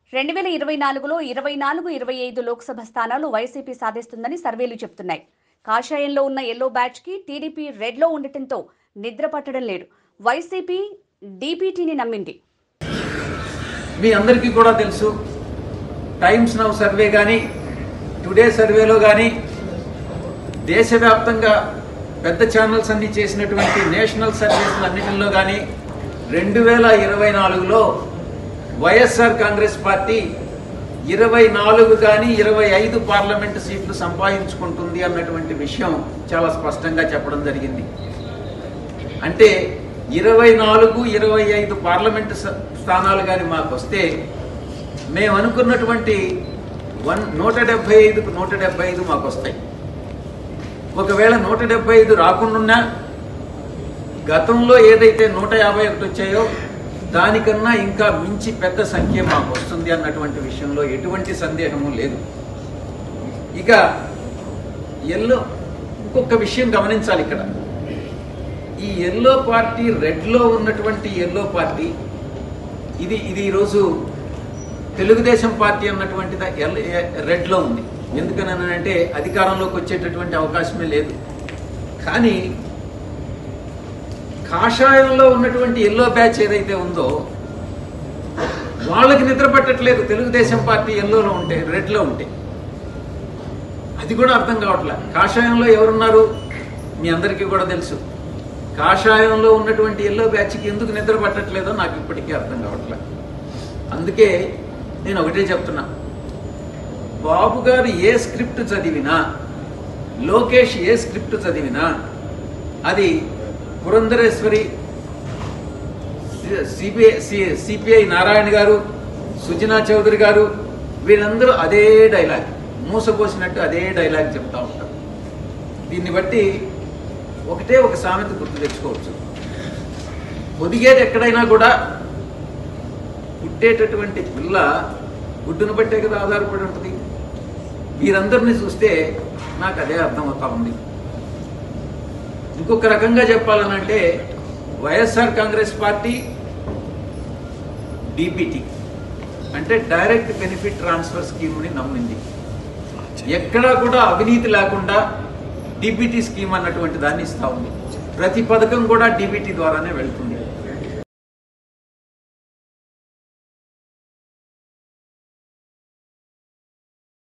రెండు వేల ఇరవై నాలుగులో ఇరవై నాలుగు ఇరవై ఐదు లోక్సభ స్థానాలు వైసీపీ సాధిస్తుందని సర్వేలు చెబుతున్నాయి కాషాయంలో ఉన్న ఎల్లో బ్యాచ్ కి టీడీపీ రెడ్ లో ఉండటంతో నిద్ర పట్టడం లేదు వైసీపీ డీపీటీని నమ్మింది మీ అందరికీ కూడా తెలుసు టైమ్స్ నవ్ సర్వే కానీ టుడే సర్వేలో కానీ దేశవ్యాప్తంగా పెద్ద ఛానల్స్ అన్ని చేసినటువంటి నేషనల్ సర్వేస్ అన్నిటిలో కానీ రెండు వేల ఇరవై నాలుగులో వైఎస్ఆర్ కాంగ్రెస్ పార్టీ ఇరవై నాలుగు కానీ ఇరవై ఐదు పార్లమెంటు సీట్లు సంపాదించుకుంటుంది అన్నటువంటి విషయం చాలా స్పష్టంగా చెప్పడం జరిగింది అంటే ఇరవై నాలుగు ఇరవై ఐదు పార్లమెంటు స- స్థానాలు కానీ మాకు వస్తే మేము అనుకున్నటువంటి వన్ నూట డెబ్బై ఐదుకు నూట డెబ్బై ఐదు మాకు వస్తాయి ఒకవేళ నూట డెబ్బై ఐదు రాకుండా గతంలో ఏదైతే నూట యాభై ఒకటి వచ్చాయో దానికన్నా ఇంకా మించి పెద్ద సంఖ్య మాకు వస్తుంది అన్నటువంటి విషయంలో ఎటువంటి సందేహము లేదు ఇక ఎల్లో ఇంకొక విషయం గమనించాలి ఇక్కడ ఈ ఎల్లో పార్టీ రెడ్లో ఉన్నటువంటి ఎల్లో పార్టీ ఇది ఇది ఈరోజు తెలుగుదేశం పార్టీ అన్నటువంటిది ఎల్ ఎ- రెడ్లో ఉంది ఎందుకనంటే అధికారంలోకి వచ్చేటటువంటి అవకాశమే లేదు కానీ కాషాయంలో ఉన్నటువంటి ఎల్లో బ్యాచ్ ఏదైతే ఉందో వాళ్ళకి నిద్ర పట్టట్లేదు తెలుగుదేశం పార్టీ ఎల్లోలో ఉంటే రెడ్లో ఉంటే అది కూడా అర్థం కావట్లే కాషాయంలో ఎవరున్నారు మీ అందరికీ కూడా తెలుసు కాషాయంలో ఉన్నటువంటి ఎల్లో బ్యాచ్కి ఎందుకు నిద్ర పట్టట్లేదో నాకు ఇప్పటికీ అర్థం కావట్లే అందుకే నేను ఒకటే చెప్తున్నా బాబు గారు ఏ స్క్రిప్ట్ చదివినా లోకేష్ ఏ స్క్రిప్ట్ చదివినా అది పురంధరేశ్వరి సిబిఐ సిపిఐ నారాయణ గారు సుజనా చౌదరి గారు వీరందరూ అదే డైలాగ్ మూసపోసినట్టు అదే డైలాగ్ చెప్తా ఉంటారు దీన్ని బట్టి ఒకటే ఒక సామెత గుర్తు తెచ్చుకోవచ్చు ఒదిగేది ఎక్కడైనా కూడా పుట్టేటటువంటి పిల్ల గుడ్డును బట్టే కదా ఆధారపడి ఉంటుంది వీరందరినీ చూస్తే నాకు అదే అర్థమవుతా ఉంది ఇంకొక రకంగా చెప్పాలనంటే వైఎస్ఆర్ కాంగ్రెస్ పార్టీ డిబిటి అంటే డైరెక్ట్ బెనిఫిట్ ట్రాన్స్ఫర్ స్కీమ్ని నమ్మింది ఎక్కడా కూడా అవినీతి లేకుండా డిబిటీ స్కీమ్ అన్నటువంటి దాన్ని ఇస్తా ఉంది ప్రతి పథకం కూడా డిబిటీ ద్వారానే వెళ్తుంది